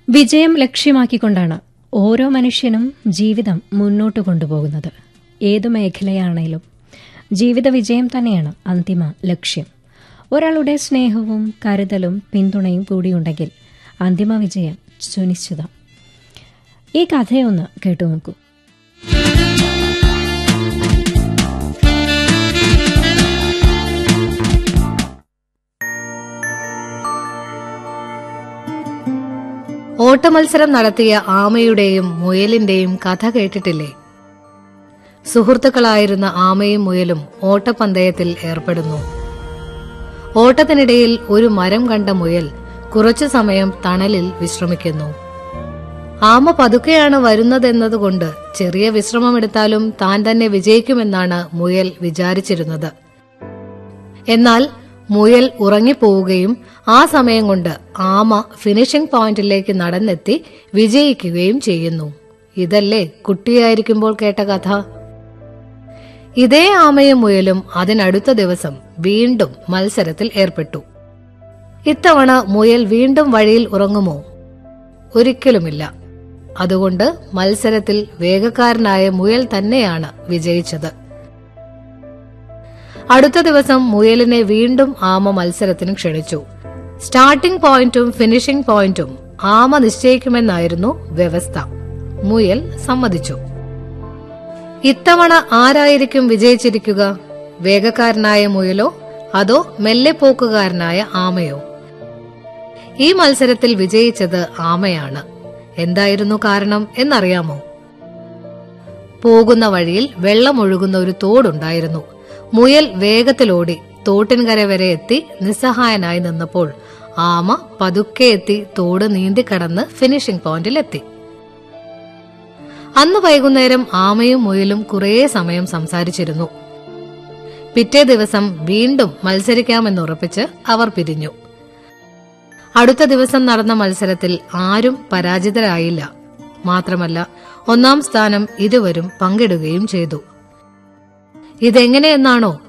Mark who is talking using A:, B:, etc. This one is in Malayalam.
A: വിജയം ലക്ഷ്യമാക്കിക്കൊണ്ടാണ് ഓരോ മനുഷ്യനും ജീവിതം മുന്നോട്ട് കൊണ്ടുപോകുന്നത് ഏതു മേഖലയാണേലും ജീവിത വിജയം തന്നെയാണ് അന്തിമ ലക്ഷ്യം ഒരാളുടെ സ്നേഹവും കരുതലും പിന്തുണയും കൂടിയുണ്ടെങ്കിൽ അന്തിമ വിജയം സുനിശ്ചിതം ഈ കഥയൊന്ന് കേട്ടു നോക്കൂ
B: ഓട്ടമത്സരം നടത്തിയ ആമയുടെയും മുയലിന്റെയും കഥ കേട്ടിട്ടില്ലേ സുഹൃത്തുക്കളായിരുന്ന ആമയും മുയലും ഓട്ടപ്പന്തയത്തിൽ ഏർപ്പെടുന്നു ഓട്ടത്തിനിടയിൽ ഒരു മരം കണ്ട മുയൽ കുറച്ചു സമയം തണലിൽ വിശ്രമിക്കുന്നു ആമ പതുക്കെയാണ് വരുന്നതെന്നതുകൊണ്ട് ചെറിയ വിശ്രമമെടുത്താലും താൻ തന്നെ വിജയിക്കുമെന്നാണ് മുയൽ വിചാരിച്ചിരുന്നത് എന്നാൽ മുയൽ ഉറങ്ങിപ്പോവുകയും ആ സമയം കൊണ്ട് ആമ ഫിനിഷിംഗ് പോയിന്റിലേക്ക് നടന്നെത്തി വിജയിക്കുകയും ചെയ്യുന്നു ഇതല്ലേ കുട്ടിയായിരിക്കുമ്പോൾ കേട്ട കഥ ഇതേ ആമയും മുയലും അതിനടുത്ത ദിവസം വീണ്ടും മത്സരത്തിൽ ഏർപ്പെട്ടു ഇത്തവണ മുയൽ വീണ്ടും വഴിയിൽ ഉറങ്ങുമോ ഒരിക്കലുമില്ല അതുകൊണ്ട് മത്സരത്തിൽ വേഗക്കാരനായ മുയൽ തന്നെയാണ് വിജയിച്ചത് അടുത്ത ദിവസം മുയലിനെ വീണ്ടും ആമ മത്സരത്തിന് ക്ഷണിച്ചു സ്റ്റാർട്ടിംഗ് പോയിന്റും ഫിനിഷിംഗ് പോയിന്റും ആമ നിശ്ചയിക്കുമെന്നായിരുന്നു വ്യവസ്ഥ മുയൽ സമ്മതിച്ചു ഇത്തവണ ആരായിരിക്കും വിജയിച്ചിരിക്കുക വേഗക്കാരനായ മുയലോ അതോ മെല്ലെ പോക്കുകാരനായ ആമയോ ഈ മത്സരത്തിൽ വിജയിച്ചത് ആമയാണ് എന്തായിരുന്നു കാരണം എന്നറിയാമോ പോകുന്ന വഴിയിൽ വെള്ളമൊഴുകുന്ന ഒരു തോടുണ്ടായിരുന്നു മുയൽ വേഗത്തിലോടി തോട്ടിൻകര വരെ എത്തി നിസ്സഹായനായി നിന്നപ്പോൾ ആമ പതുക്കെ എത്തി തോട് നീന്തിക്കടന്ന് ഫിനിഷിംഗ് പോയിന്റിലെത്തി അന്ന് വൈകുന്നേരം ആമയും മുയലും കുറേ സമയം സംസാരിച്ചിരുന്നു പിറ്റേ ദിവസം വീണ്ടും മത്സരിക്കാമെന്നുറപ്പിച്ച് അവർ പിരിഞ്ഞു അടുത്ത ദിവസം നടന്ന മത്സരത്തിൽ ആരും പരാജിതരായില്ല മാത്രമല്ല ഒന്നാം സ്ഥാനം ഇരുവരും പങ്കിടുകയും ചെയ്തു ഇതെങ്ങനെയെന്നാണോ